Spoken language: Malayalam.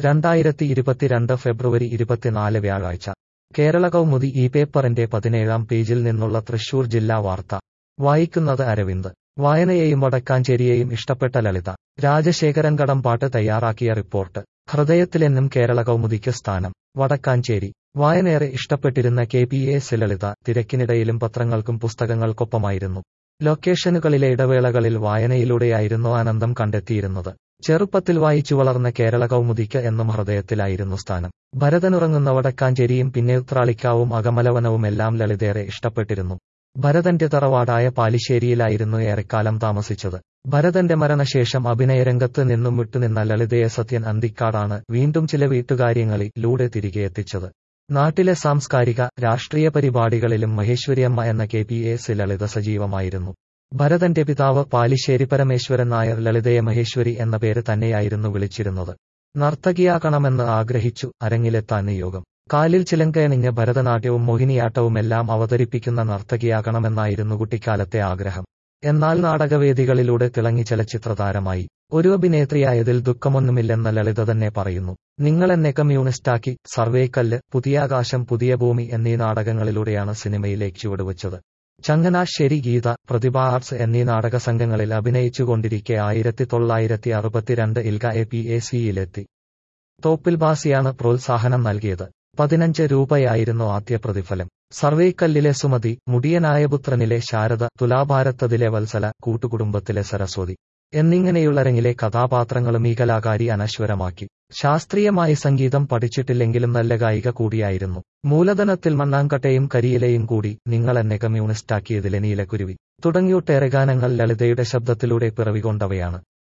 രണ്ടായിരത്തി ഇരുപത്തിരണ്ട് ഫെബ്രുവരി ഇരുപത്തിനാല് വ്യാഴാഴ്ച കേരള കൗമുദി ഈ പേപ്പറിന്റെ പതിനേഴാം പേജിൽ നിന്നുള്ള തൃശൂർ ജില്ലാ വാർത്ത വായിക്കുന്നത് അരവിന്ദ് വായനയെയും വടക്കാഞ്ചേരിയെയും ഇഷ്ടപ്പെട്ട ലളിത രാജശേഖരൻ കടമ്പാട്ട് തയ്യാറാക്കിയ റിപ്പോർട്ട് ഹൃദയത്തിലെന്നും കേരള കൗമുദിക്ക് സ്ഥാനം വടക്കാഞ്ചേരി വായനയേറെ ഇഷ്ടപ്പെട്ടിരുന്ന കെ പി എസ് ലളിത തിരക്കിനിടയിലും പത്രങ്ങൾക്കും പുസ്തകങ്ങൾക്കൊപ്പമായിരുന്നു ലൊക്കേഷനുകളിലെ ഇടവേളകളിൽ വായനയിലൂടെയായിരുന്നു ആനന്ദം കണ്ടെത്തിയിരുന്നത് ചെറുപ്പത്തിൽ വായിച്ചു വളർന്ന കേരള കൗമുദിക്ക് എന്നും ഹൃദയത്തിലായിരുന്നു സ്ഥാനം ഭരതനുറങ്ങുന്ന വടക്കാഞ്ചേരിയും പിന്നെ ഉത്രാളിക്കാവും അകമലവനവുമെല്ലാം ലളിതേറെ ഇഷ്ടപ്പെട്ടിരുന്നു ഭരതന്റെ തറവാടായ പാലിശ്ശേരിയിലായിരുന്നു ഏറെക്കാലം താമസിച്ചത് ഭരതന്റെ മരണശേഷം അഭിനയരംഗത്ത് നിന്നും വിട്ടുനിന്ന ലളിതയെ സത്യൻ അന്തിക്കാടാണ് വീണ്ടും ചില വീട്ടുകാര്യങ്ങളിലൂടെ തിരികെ എത്തിച്ചത് നാട്ടിലെ സാംസ്കാരിക രാഷ്ട്രീയ പരിപാടികളിലും മഹേശ്വരിയമ്മ എന്ന കെ പി എസ് ലളിത സജീവമായിരുന്നു ഭരതന്റെ പിതാവ് പാലിശ്ശേരി പരമേശ്വരൻ നായർ ലളിതയെ മഹേശ്വരി എന്ന പേര് തന്നെയായിരുന്നു വിളിച്ചിരുന്നത് നർത്തകിയാകണമെന്ന് ആഗ്രഹിച്ചു അരങ്ങിലെത്താൻ നിയോഗം കാലിൽ ചിലങ്കയണിഞ്ഞ ഭരതനാട്യവും മോഹിനിയാട്ടവുമെല്ലാം അവതരിപ്പിക്കുന്ന നർത്തകിയാകണമെന്നായിരുന്നു കുട്ടിക്കാലത്തെ ആഗ്രഹം എന്നാൽ നാടകവേദികളിലൂടെ തിളങ്ങി ചലച്ചിത്രതാരമായി ഒരു അഭിനേത്രിയായതിൽ ദുഃഖമൊന്നുമില്ലെന്ന ലളിത തന്നെ പറയുന്നു നിങ്ങളെന്നെ കമ്മ്യൂണിസ്റ്റാക്കി സർവേക്കല്ല് പുതിയാകാശം പുതിയ ഭൂമി എന്നീ നാടകങ്ങളിലൂടെയാണ് സിനിമയിലേക്ക് ചുവടുവച്ചത് ചങ്ങനാശ്ശേരി ഗീത പ്രതിഭ ആർട്സ് എന്നീ നാടക സംഘങ്ങളിൽ അഭിനയിച്ചുകൊണ്ടിരിക്കെ ആയിരത്തി തൊള്ളായിരത്തി അറുപത്തിരണ്ട് ഇൽഗ എ പി എ സിയിലെത്തി തോപ്പിൽ ബാസിയാണ് പ്രോത്സാഹനം നൽകിയത് പതിനഞ്ച് രൂപയായിരുന്നു ആദ്യ പ്രതിഫലം സർവേക്കല്ലിലെ സുമതി മുടിയനായ പുത്രനിലെ ശാരദ തുലാഭാരത്തതിലെ വത്സല കൂട്ടുകുടുംബത്തിലെ സരസ്വതി എന്നിങ്ങനെയുള്ള രംഗിലെ കഥാപാത്രങ്ങളും ഈ കലാകാരി അനശ്വരമാക്കി ശാസ്ത്രീയമായി സംഗീതം പഠിച്ചിട്ടില്ലെങ്കിലും നല്ല ഗായിക കൂടിയായിരുന്നു മൂലധനത്തിൽ മണ്ണാങ്കട്ടയും കരിയിലയും കൂടി നിങ്ങൾ എന്നെ കമ്മ്യൂണിസ്റ്റാക്കിയതിലെ നീലക്കുരുവി തുടങ്ങിയൊട്ടേറെ ഗാനങ്ങൾ ലളിതയുടെ ശബ്ദത്തിലൂടെ പിറവികൊണ്ടവയാണ്